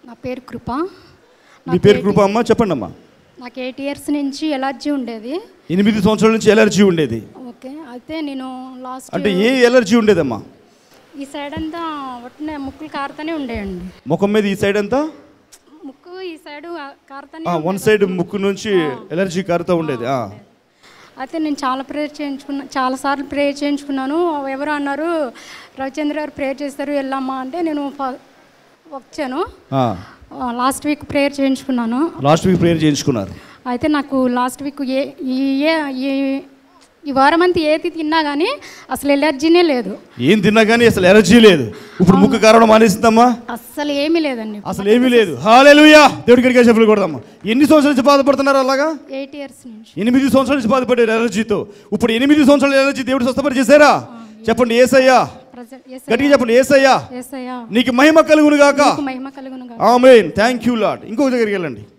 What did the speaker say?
నా పేరు కృప మీ పేరు కృప అమ్మ చెప్పండి అమ్మా నాకు ఎయిట్ ఇయర్స్ నుంచి ఎలర్జీ ఉండేది ఎనిమిది సంవత్సరాల నుంచి ఎలర్జీ ఉండేది ఓకే అయితే నేను లాస్ట్ అంటే ఏ ఎలర్జీ ఉండేదమ్మా ఈ సైడ్ అంతా ఒట్టిన ముక్కులు కారుతూనే ఉండేయండి ముఖం మీద ఈ సైడ్ అంతా ముక్కు ఈ సైడ్ కారుతూనే వన్ ఉండేది. సైడ్ ముక్కు నుంచి ఎలర్జీ కారుతూ ఉండేది ఆ. అయితే నేను చాలా ప్రేయర్ చేయించుకున్నా చాలాసార్లు ప్రేయర్ చేయించుకున్నాను ఎవరు అన్నారు రవిచంద్ర గారు ప్రేయర్ చేస్తారు వెళ్ళమ్మా అంటే నేను ఫ- వచ్చాను ఆ. లాస్ట్ వీక్ ప్రేయర్ చేయించుకున్నాను లాస్ట్ వీక్ ప్రేయర్ చేయించుకున్నారు అయితే నాకు లాస్ట్ వీక్ ఏ ఈ ఏ ఈ- ఈ వారం అంతా ఏది తిన్నా కానీ అసలు ఎలర్జీనే లేదు ఏం తిన్నా కానీ అసలు ఎలర్జీ లేదు ఇప్పుడు ముక్కు కారడం మానేసిందమ్మా అస్సలు ఏమీ లేదండి అసలు ఏమీ లేదు హాలేలుయా దేవుడి గడిగా చెప్పులు కొడదామా ఎన్ని సంవత్సరాల నుంచి బాధపడుతున్నారు అలాగా ఎయిట్ ఇయర్స్ నుంచి ఎనిమిది సంవత్సరాల నుంచి బాధపడ్డారు ఎలర్జీతో ఇప్పుడు ఎనిమిది సంవత్సరాల ఎలర్జీ దేవుడు స్వస్థపరి చేశారా చెప్పండి ఏసయ్యా ప్రజెంట్ గట్టిగా చెప్పండి ఏసయ్యా ఏసయ్యా నీకు మహిమ కలుగును గాక మహిమ కలుగును గాక. ఆమెన్ థ్యాంక్ యూ లాడ్ ఇంకొక దగ్గరికి వెళ్ళండి